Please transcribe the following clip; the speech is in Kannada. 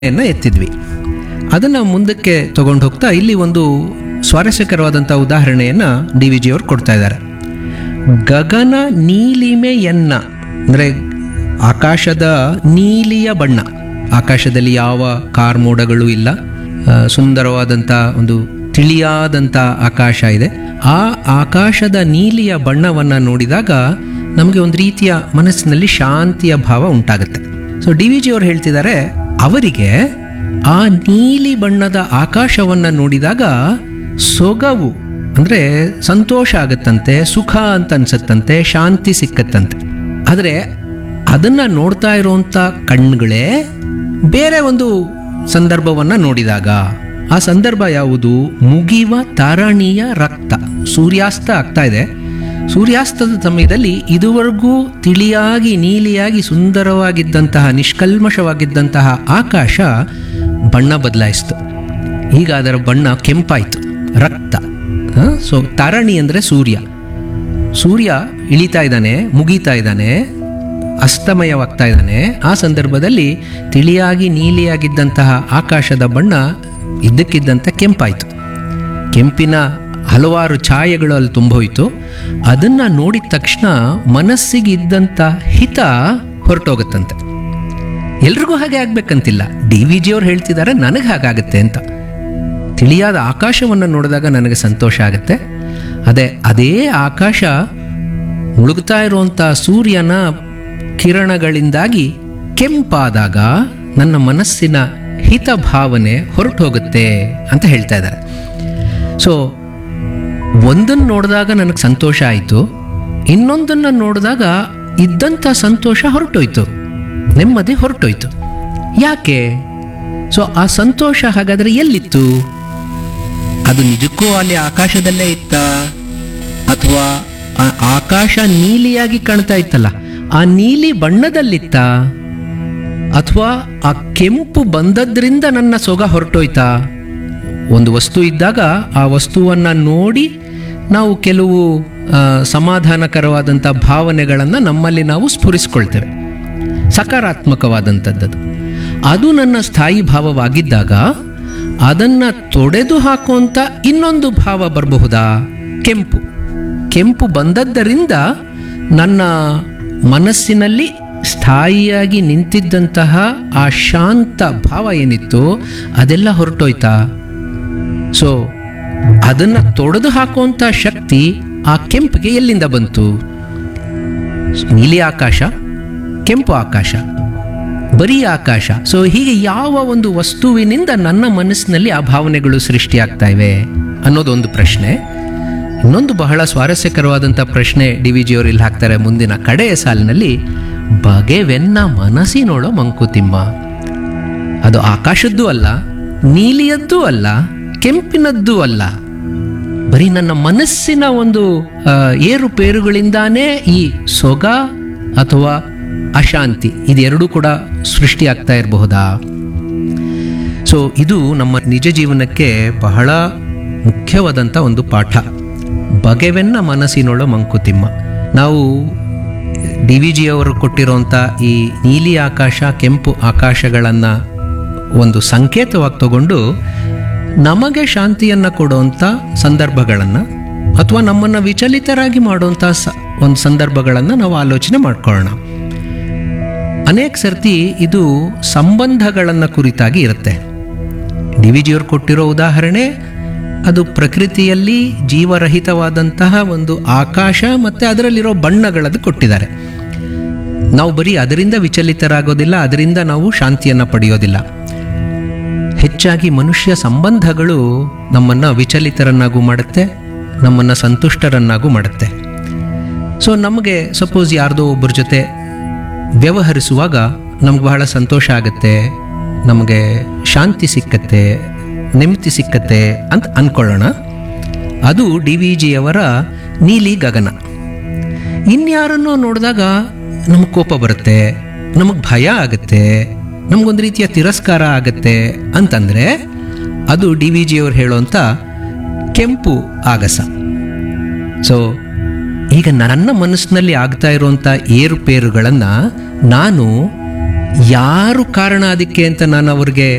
ಯನ್ನು ಎತ್ತಿದ್ವಿ ಅದನ್ನು ಮುಂದಕ್ಕೆ ತಗೊಂಡು ಹೋಗ್ತಾ ಇಲ್ಲಿ ಒಂದು ಸ್ವಾರಸ್ಯಕರವಾದಂಥ ಉದಾಹರಣೆಯನ್ನು ಡಿ ವಿ ಜಿಯವರು ಕೊಡ್ತಾ ಇದ್ದಾರೆ ಗಗನ ನೀಲಿಮೆಯನ್ನ ಅಂದರೆ ಆಕಾಶದ ನೀಲಿಯ ಬಣ್ಣ ಆಕಾಶದಲ್ಲಿ ಯಾವ ಕಾರ್ ಮೋಡಗಳು ಇಲ್ಲ ಆ, ಸುಂದರವಾದಂಥ ಒಂದು ತಿಳಿಯಾದಂಥ ಆಕಾಶ ಇದೆ ಆ ಆಕಾಶದ ನೀಲಿಯ ಬಣ್ಣವನ್ನು ನೋಡಿದಾಗ ನಮಗೆ ಒಂದು ರೀತಿಯ ಮನಸ್ಸಿನಲ್ಲಿ ಶಾಂತಿಯ ಭಾವ ಉಂಟಾಗುತ್ತೆ ಸೊ ಡಿ ವಿ ಜಿ ಅವರು ಹೇಳ್ತಿದ್ದಾರೆ ಅವರಿಗೆ ಆ ನೀಲಿ ಬಣ್ಣದ ಆಕಾಶವನ್ನು ನೋಡಿದಾಗ ಸೊಗವು ಅಂದರೆ ಸಂತೋಷ ಆಗತ್ತಂತೆ ಸುಖ ಅಂತ ಅನ್ಸತ್ತಂತೆ ಶಾಂತಿ ಸಿಕ್ಕತ್ತಂತೆ ಆದರೆ ಅದನ್ನು ನೋಡ್ತಾ ಇರುವಂಥ ಕಣ್ಣುಗಳೇ ಬೇರೆ ಒಂದು ಸಂದರ್ಭವನ್ನು ನೋಡಿದಾಗ ಆ ಸಂದರ್ಭ ಯಾವುದು ಮುಗಿವ ತಾರಾಣಿಯ ರಕ್ತ ಸೂರ್ಯಾಸ್ತ ಆಗ್ತಾ ಇದೆ ಸೂರ್ಯಾಸ್ತದ ಸಮಯದಲ್ಲಿ ಇದುವರೆಗೂ ತಿಳಿಯಾಗಿ ನೀಲಿಯಾಗಿ ಸುಂದರವಾಗಿದ್ದಂತಹ ನಿಷ್ಕಲ್ಮಶವಾಗಿದ್ದಂತಹ ಆಕಾಶ ಬಣ್ಣ ಬದಲಾಯಿಸ್ತು ಈಗ ಅದರ ಬಣ್ಣ ಕೆಂಪಾಯಿತು ರಕ್ತ ಸೊ ತಾರಾಣಿ ಅಂದರೆ ಸೂರ್ಯ ಸೂರ್ಯ ಇಳಿತಾ ಇದ್ದಾನೆ ಮುಗೀತಾ ಇದ್ದಾನೆ ಅಸ್ತಮಯವಾಗ್ತಾ ಇದ್ದಾನೆ ಆ ಸಂದರ್ಭದಲ್ಲಿ ತಿಳಿಯಾಗಿ ನೀಲಿಯಾಗಿದ್ದಂತಹ ಆಕಾಶದ ಬಣ್ಣ ಇದ್ದಕ್ಕಿದ್ದಂತೆ ಕೆಂಪಾಯಿತು ಕೆಂಪಿನ ಹಲವಾರು ಛಾಯೆಗಳು ಅಲ್ಲಿ ತುಂಬೋಯ್ತು ಅದನ್ನು ನೋಡಿದ ತಕ್ಷಣ ಮನಸ್ಸಿಗೆ ಇದ್ದಂಥ ಹಿತ ಹೊರಟೋಗುತ್ತಂತೆ ಎಲ್ರಿಗೂ ಹಾಗೆ ಆಗ್ಬೇಕಂತಿಲ್ಲ ಡಿ ವಿ ಜಿಯವ್ರು ಹೇಳ್ತಿದ್ದಾರೆ ನನಗೆ ಹಾಗಾಗುತ್ತೆ ಅಂತ ತಿಳಿಯಾದ ಆಕಾಶವನ್ನು ನೋಡಿದಾಗ ನನಗೆ ಸಂತೋಷ ಆಗುತ್ತೆ ಅದೇ ಅದೇ ಆಕಾಶ ಮುಳುಗ್ತಾ ಇರುವಂಥ ಸೂರ್ಯನ ಕಿರಣಗಳಿಂದಾಗಿ ಕೆಂಪಾದಾಗ ನನ್ನ ಮನಸ್ಸಿನ ಹಿತ ಭಾವನೆ ಹೊರಟು ಹೋಗುತ್ತೆ ಅಂತ ಹೇಳ್ತಾ ಇದ್ದಾರೆ ಸೊ ಒಂದನ್ನು ನೋಡಿದಾಗ ನನಗೆ ಸಂತೋಷ ಆಯಿತು ಇನ್ನೊಂದನ್ನು ನೋಡಿದಾಗ ಇದ್ದಂಥ ಸಂತೋಷ ಹೊರಟೋಯ್ತು ನೆಮ್ಮದಿ ಹೊರಟೋಯ್ತು ಯಾಕೆ ಸೊ ಆ ಸಂತೋಷ ಹಾಗಾದರೆ ಎಲ್ಲಿತ್ತು ಅದು ನಿಜಕ್ಕೂ ಅಲ್ಲಿ ಆಕಾಶದಲ್ಲೇ ಇತ್ತ ಅಥವಾ ಆ ಆಕಾಶ ನೀಲಿಯಾಗಿ ಕಾಣ್ತಾ ಇತ್ತಲ್ಲ ಆ ನೀಲಿ ಬಣ್ಣದಲ್ಲಿತ್ತ ಅಥವಾ ಆ ಕೆಂಪು ಬಂದದ್ರಿಂದ ನನ್ನ ಸೊಗ ಹೊರಟೋಯ್ತಾ ಒಂದು ವಸ್ತು ಇದ್ದಾಗ ಆ ವಸ್ತುವನ್ನು ನೋಡಿ ನಾವು ಕೆಲವು ಆ, ಸಮಾಧಾನಕರವಾದಂಥ ಭಾವನೆಗಳನ್ನು ನಮ್ಮಲ್ಲಿ ನಾವು ಸ್ಫುರಿಸ್ಕೊಳ್ತೇವೆ ಸಕಾರಾತ್ಮಕವಾದಂಥದ್ದು ಅದು ನನ್ನ ಸ್ಥಾಯಿ ಭಾವವಾಗಿದ್ದಾಗ ಅದನ್ನು ತೊಡೆದು ಹಾಕುವಂಥ ಇನ್ನೊಂದು ಭಾವ ಬರಬಹುದಾ ಕೆಂಪು ಕೆಂಪು ಬಂದದ್ದರಿಂದ ನನ್ನ ಮನಸ್ಸಿನಲ್ಲಿ ಸ್ಥಾಯಿಯಾಗಿ ನಿಂತಿದ್ದಂತಹ ಆ ಶಾಂತ ಭಾವ ಏನಿತ್ತು ಅದೆಲ್ಲ ಹೊರಟೋಯ್ತಾ ಸೊ ಅದನ್ನು ತೊಡೆದು ಹಾಕುವಂಥ ಶಕ್ತಿ ಆ ಕೆಂಪಿಗೆ ಎಲ್ಲಿಂದ ಬಂತು ನೀಲಿ ಆಕಾಶ ಕೆಂಪು ಆಕಾಶ ಬರೀ ಆಕಾಶ ಸೊ ಹೀಗೆ ಯಾವ ಒಂದು ವಸ್ತುವಿನಿಂದ ನನ್ನ ಮನಸ್ಸಿನಲ್ಲಿ ಆ ಭಾವನೆಗಳು ಸೃಷ್ಟಿಯಾಗ್ತಾ ಇವೆ ಅನ್ನೋದೊಂದು ಪ್ರಶ್ನೆ ಇನ್ನೊಂದು ಬಹಳ ಸ್ವಾರಸ್ಯಕರವಾದಂಥ ಪ್ರಶ್ನೆ ಡಿ ವಿ ಜಿಯವರು ಇಲ್ಲಿ ಹಾಕ್ತಾರೆ ಮುಂದಿನ ಕಡೆಯ ಸಾಲಿನಲ್ಲಿ ಬಗೆವೆನ್ನ ಮನಸ್ಸಿನೋಳೋ ಮಂಕುತಿಮ್ಮ ಅದು ಆಕಾಶದ್ದೂ ಅಲ್ಲ ನೀಲಿಯದ್ದೂ ಅಲ್ಲ ಕೆಂಪಿನದ್ದೂ ಅಲ್ಲ ಬರೀ ನನ್ನ ಮನಸ್ಸಿನ ಒಂದು ಆ, ಏರುಪೇರುಗಳಿಂದಾನೇ ಈ ಸೊಗ ಅಥವಾ ಅಶಾಂತಿ ಇದೆರಡೂ ಕೂಡ ಸೃಷ್ಟಿಯಾಗ್ತಾ ಇರಬಹುದಾ ಸೊ ಇದು ನಮ್ಮ ನಿಜ ಜೀವನಕ್ಕೆ ಬಹಳ ಮುಖ್ಯವಾದಂಥ ಒಂದು ಪಾಠ ಬಗೆವೆನ್ನ ಮನಸ್ಸಿನೊಳ ಮಂಕುತಿಮ್ಮ ನಾವು ಡಿ ವಿ ಜಿಯವರು ಕೊಟ್ಟಿರುವಂಥ ಈ ನೀಲಿ ಆಕಾಶ ಕೆಂಪು ಆಕಾಶಗಳನ್ನು ಒಂದು ಸಂಕೇತವಾಗಿ ತಗೊಂಡು ನಮಗೆ ಶಾಂತಿಯನ್ನು ಕೊಡುವಂಥ ಸಂದರ್ಭಗಳನ್ನು ಅಥವಾ ನಮ್ಮನ್ನು ವಿಚಲಿತರಾಗಿ ಮಾಡುವಂಥ ಸ ಒಂದು ಸಂದರ್ಭಗಳನ್ನು ನಾವು ಆಲೋಚನೆ ಮಾಡ್ಕೊಳ್ಳೋಣ ಅನೇಕ ಸರ್ತಿ ಇದು ಸಂಬಂಧಗಳನ್ನು ಕುರಿತಾಗಿ ಇರುತ್ತೆ ಡಿ ವಿ ಜಿಯವರು ಕೊಟ್ಟಿರೋ ಉದಾಹರಣೆ ಅದು ಪ್ರಕೃತಿಯಲ್ಲಿ ಜೀವರಹಿತವಾದಂತಹ ಒಂದು ಆಕಾಶ ಮತ್ತು ಅದರಲ್ಲಿರೋ ಬಣ್ಣಗಳದ್ದು ಕೊಟ್ಟಿದ್ದಾರೆ ನಾವು ಬರೀ ಅದರಿಂದ ವಿಚಲಿತರಾಗೋದಿಲ್ಲ ಅದರಿಂದ ನಾವು ಶಾಂತಿಯನ್ನು ಪಡೆಯೋದಿಲ್ಲ ಹೆಚ್ಚಾಗಿ ಮನುಷ್ಯ ಸಂಬಂಧಗಳು ನಮ್ಮನ್ನು ವಿಚಲಿತರನ್ನಾಗೂ ಮಾಡುತ್ತೆ ನಮ್ಮನ್ನು ಸಂತುಷ್ಟರನ್ನಾಗೂ ಮಾಡುತ್ತೆ ಸೊ ನಮಗೆ ಸಪೋಸ್ ಯಾರ್ದೋ ಒಬ್ಬರ ಜೊತೆ ವ್ಯವಹರಿಸುವಾಗ ನಮ್ಗೆ ಬಹಳ ಸಂತೋಷ ಆಗುತ್ತೆ ನಮಗೆ ಶಾಂತಿ ಸಿಕ್ಕತ್ತೆ ನೆಮ್ಮದಿ ಸಿಕ್ಕತ್ತೆ ಅಂತ ಅಂದ್ಕೊಳ್ಳೋಣ ಅದು ಡಿ ವಿ ಜಿಯವರ ನೀಲಿ ಗಗನ ಇನ್ಯಾರನ್ನೋ ನೋಡಿದಾಗ ನಮಗೆ ಕೋಪ ಬರುತ್ತೆ ನಮಗೆ ಭಯ ಆಗುತ್ತೆ ನಮಗೊಂದು ರೀತಿಯ ತಿರಸ್ಕಾರ ಆಗುತ್ತೆ ಅಂತಂದರೆ ಅದು ಡಿ ವಿ ಜಿಯವರು ಹೇಳುವಂಥ ಕೆಂಪು ಆಗಸ ಸೊ ಈಗ ನನ್ನ ಮನಸ್ಸಿನಲ್ಲಿ ಆಗ್ತಾ ಇರುವಂಥ ಏರುಪೇರುಗಳನ್ನು ನಾನು ಯಾರು ಕಾರಣ ಅದಕ್ಕೆ ಅಂತ ನಾನು ಅವ್ರಿಗೆ